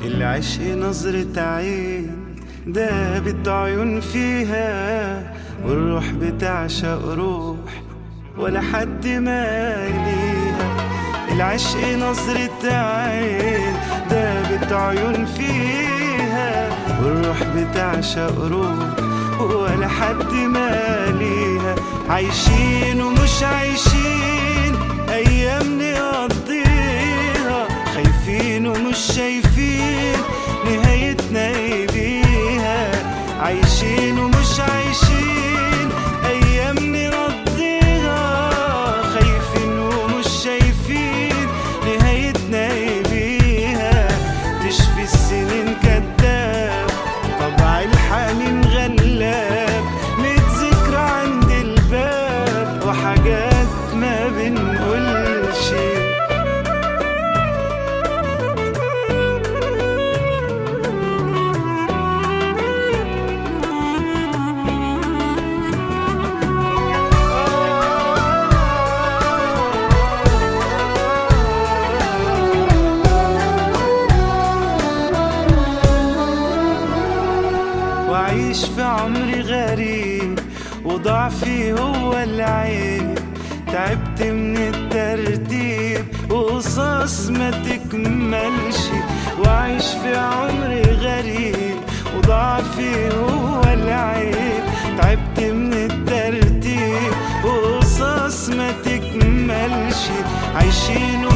العشق نظرة عين دابت عيون فيها والروح بتعشق روح ولا حد ماليها العشق نظرة عين دابت عيون فيها والروح بتعشق روح ولا حد ماليها عايشين ومش عايشين أيام نقضيها خايفين ومش شايفين نهايتنا ايه بيها عايشين ومش عايشين أيام نقضيها خايفين ومش شايفين نهايتنا ايه بيها تشفي السنين كداب طبع الحنين غلاب ميت ذكرى عند الباب وحاجات ما بنقولش وأعيش في عمري غريب وضعفي هو العيب تعبت من الترتيب وقصص ما تكملش وأعيش في عمري غريب وضعفي هو العيب تعبت من الترتيب وقصص ما تكملش عايشين